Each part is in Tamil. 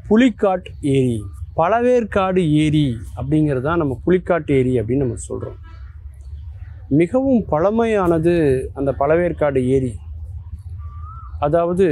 புலிக்காட் ஏரி பழவேற்காடு ஏரி அப்படிங்கிறது தான் நம்ம புலிக்காட்டு ஏரி அப்படின்னு நம்ம சொல்கிறோம் மிகவும் பழமையானது அந்த பழவேற்காடு ஏரி அதாவது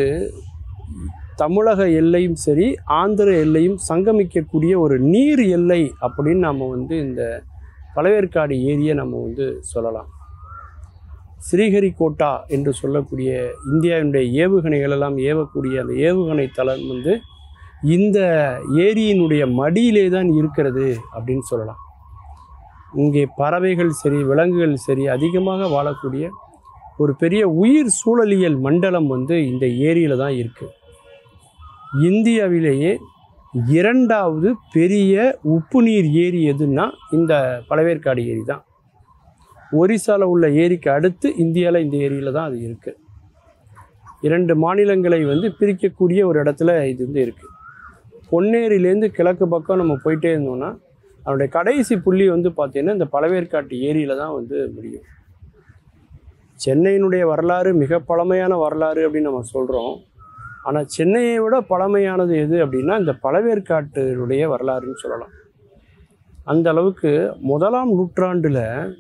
தமிழக எல்லையும் சரி ஆந்திர எல்லையும் சங்கமிக்கக்கூடிய ஒரு நீர் எல்லை அப்படின்னு நம்ம வந்து இந்த பழவேற்காடு ஏரியை நம்ம வந்து சொல்லலாம் ஸ்ரீஹரிகோட்டா என்று சொல்லக்கூடிய இந்தியாவினுடைய ஏவுகணைகள் எல்லாம் ஏவக்கூடிய அந்த ஏவுகணை தளம் வந்து இந்த ஏரியினுடைய மடியிலே தான் இருக்கிறது அப்படின்னு சொல்லலாம் இங்கே பறவைகள் சரி விலங்குகள் சரி அதிகமாக வாழக்கூடிய ஒரு பெரிய உயிர் சூழலியல் மண்டலம் வந்து இந்த ஏரியில் தான் இருக்குது இந்தியாவிலேயே இரண்டாவது பெரிய உப்பு நீர் ஏரி எதுன்னா இந்த பழவேற்காடு ஏரி தான் ஒரிசால உள்ள ஏரிக்கு அடுத்து இந்தியாவில் இந்த ஏரியில் தான் அது இருக்குது இரண்டு மாநிலங்களை வந்து பிரிக்கக்கூடிய ஒரு இடத்துல இது வந்து இருக்குது பொன்னேரியிலேருந்து கிழக்கு பக்கம் நம்ம போயிட்டே இருந்தோம்னா அதனுடைய கடைசி புள்ளி வந்து பார்த்தீங்கன்னா இந்த பழவேற்காட்டு ஏரியில் தான் வந்து முடியும் சென்னையினுடைய வரலாறு மிக பழமையான வரலாறு அப்படின்னு நம்ம சொல்கிறோம் ஆனால் சென்னையை விட பழமையானது எது அப்படின்னா இந்த பழவேற்காட்டினுடைய வரலாறுன்னு சொல்லலாம் அந்த அளவுக்கு முதலாம் நூற்றாண்டில்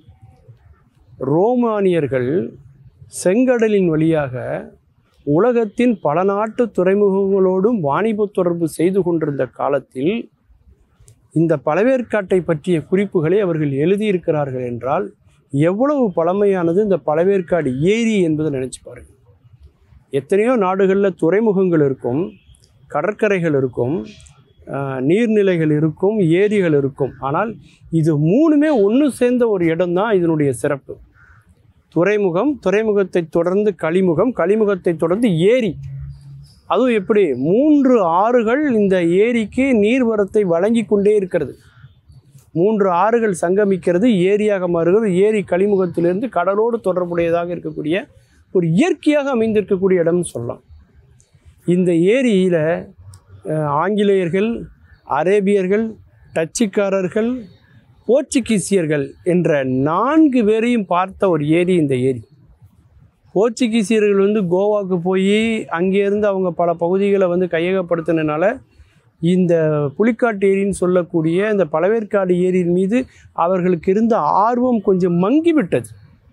ரோமானியர்கள் செங்கடலின் வழியாக உலகத்தின் பல நாட்டு துறைமுகங்களோடும் வாணிப தொடர்பு செய்து கொண்டிருந்த காலத்தில் இந்த பழவேற்காட்டை பற்றிய குறிப்புகளை அவர்கள் எழுதியிருக்கிறார்கள் என்றால் எவ்வளவு பழமையானது இந்த பழவேற்காடு ஏரி என்பதை நினச்சி பாருங்க எத்தனையோ நாடுகளில் துறைமுகங்கள் இருக்கும் கடற்கரைகள் இருக்கும் ஆஹ், நீர்நிலைகள் இருக்கும் ஏரிகள் இருக்கும் ஆனால் இது மூணுமே ஒன்று சேர்ந்த ஒரு இடம்தான் இதனுடைய சிறப்பு துறைமுகம் துறைமுகத்தை தொடர்ந்து கழிமுகம் கழிமுகத்தை தொடர்ந்து ஏரி அதுவும் எப்படி மூன்று ஆறுகள் இந்த ஏரிக்கு நீர்வரத்தை வழங்கி கொண்டே இருக்கிறது மூன்று ஆறுகள் சங்கமிக்கிறது ஏரியாக மாறுகிறது ஏரி கழிமுகத்திலிருந்து கடலோடு தொடர்புடையதாக இருக்கக்கூடிய ஒரு இயற்கையாக அமைந்திருக்கக்கூடிய இடம்னு சொல்லலாம் இந்த ஏரியில் ஆங்கிலேயர்கள் அரேபியர்கள் டச்சுக்காரர்கள் போர்ச்சுகீசியர்கள் என்ற நான்கு பேரையும் பார்த்த ஒரு ஏரி இந்த ஏரி போர்ச்சுகீசியர்கள் வந்து கோவாவுக்கு போய் அங்கேருந்து அவங்க பல பகுதிகளை வந்து கையகப்படுத்தினால இந்த புலிக்காட்டு ஏரின்னு சொல்லக்கூடிய இந்த பழவேற்காடு ஏரியின் மீது அவர்களுக்கு இருந்த ஆர்வம் கொஞ்சம் மங்கிவிட்டது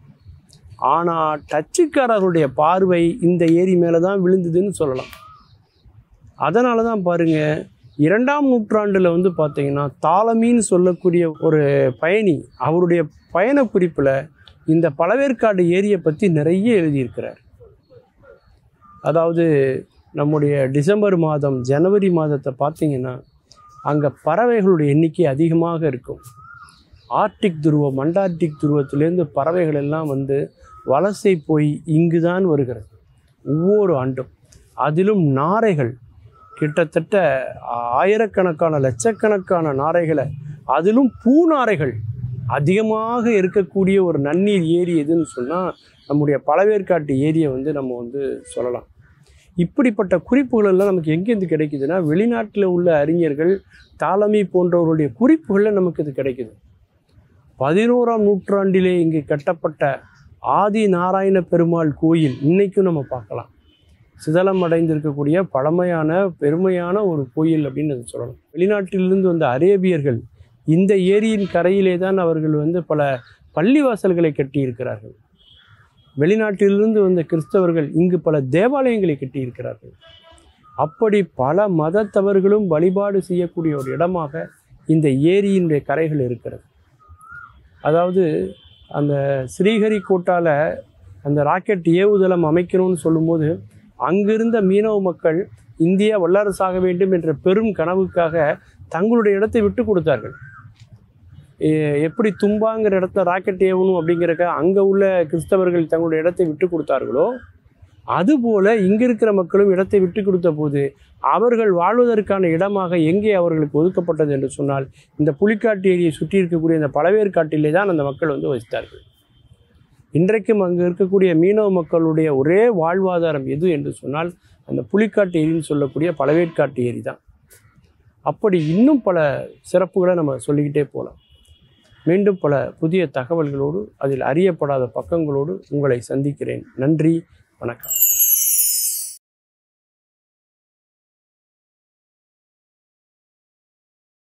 ஆனால் டச்சுக்காரர்களுடைய பார்வை இந்த ஏரி மேலே தான் விழுந்ததுன்னு சொல்லலாம் அதனால தான் பாருங்கள் இரண்டாம் நூற்றாண்டில் வந்து பார்த்தீங்கன்னா தாளமின்னு சொல்லக்கூடிய ஒரு பயணி அவருடைய பயண குறிப்பில் இந்த பழவேற்காடு ஏரியை பற்றி நிறைய எழுதியிருக்கிறார் அதாவது நம்முடைய டிசம்பர் மாதம் ஜனவரி மாதத்தை பார்த்தீங்கன்னா அங்கே பறவைகளுடைய எண்ணிக்கை அதிகமாக இருக்கும் ஆர்டிக் துருவம் அண்டார்டிக் துருவத்திலேருந்து பறவைகள் எல்லாம் வந்து வலசை போய் இங்கு தான் வருகிறது ஒவ்வொரு ஆண்டும் அதிலும் நாரைகள் கிட்டத்தட்ட ஆயிரக்கணக்கான லட்சக்கணக்கான நாரைகளை அதிலும் பூநாரைகள் அதிகமாக இருக்கக்கூடிய ஒரு நன்னீர் ஏரி எதுன்னு சொன்னால் நம்முடைய பழவேற்காட்டு ஏரியை வந்து நம்ம வந்து சொல்லலாம் இப்படிப்பட்ட குறிப்புகள் எல்லாம் நமக்கு எங்கேருந்து கிடைக்குதுன்னா வெளிநாட்டில் உள்ள அறிஞர்கள் தாலமி போன்றவர்களுடைய குறிப்புகளில் நமக்கு இது கிடைக்குது பதினோராம் நூற்றாண்டிலே இங்கு கட்டப்பட்ட ஆதி நாராயண பெருமாள் கோயில் இன்னைக்கும் நம்ம பார்க்கலாம் சிதலம் அடைந்திருக்கக்கூடிய பழமையான பெருமையான ஒரு கோயில் அப்படின்னு அதை சொல்லலாம் வெளிநாட்டிலிருந்து வந்த அரேபியர்கள் இந்த ஏரியின் கரையிலே தான் அவர்கள் வந்து பல பள்ளிவாசல்களை கட்டியிருக்கிறார்கள் வெளிநாட்டிலிருந்து வந்த கிறிஸ்தவர்கள் இங்கு பல தேவாலயங்களை கட்டியிருக்கிறார்கள் அப்படி பல மதத்தவர்களும் வழிபாடு செய்யக்கூடிய ஒரு இடமாக இந்த ஏரியினுடைய கரைகள் இருக்கிறது அதாவது அந்த ஸ்ரீஹரிகோட்டாவில் அந்த ராக்கெட் ஏவுதளம் அமைக்கணும்னு சொல்லும்போது அங்கிருந்த மீனவ மக்கள் இந்தியா வல்லரசாக வேண்டும் என்ற பெரும் கனவுக்காக தங்களுடைய இடத்தை விட்டு கொடுத்தார்கள் எ- எப்படி தும்பாங்கிற இடத்துல ராக்கெட் ஏவணும் அப்படிங்கிறக்க அங்கே உள்ள கிறிஸ்தவர்கள் தங்களுடைய இடத்தை விட்டு கொடுத்தார்களோ அதுபோல இங்கே இருக்கிற மக்களும் இடத்தை விட்டு கொடுத்த போது அவர்கள் வாழ்வதற்கான இடமாக எங்கே அவர்களுக்கு ஒதுக்கப்பட்டது என்று சொன்னால் இந்த புலிக்காட்டு ஏரியை சுற்றி இருக்கக்கூடிய இந்த பழவேற்காட்டிலே தான் அந்த மக்கள் வந்து வசித்தார்கள் இன்றைக்கும் அங்கு இருக்கக்கூடிய மீனவ மக்களுடைய ஒரே வாழ்வாதாரம் எது என்று சொன்னால் அந்த புலிக்காட்டு ஏரின்னு சொல்லக்கூடிய பழவேற்காட்டு ஏரி தான் அப்படி இன்னும் பல சிறப்புகளை நம்ம சொல்லிக்கிட்டே போகலாம் மீண்டும் பல புதிய தகவல்களோடு அதில் அறியப்படாத பக்கங்களோடு உங்களை சந்திக்கிறேன் நன்றி வணக்கம்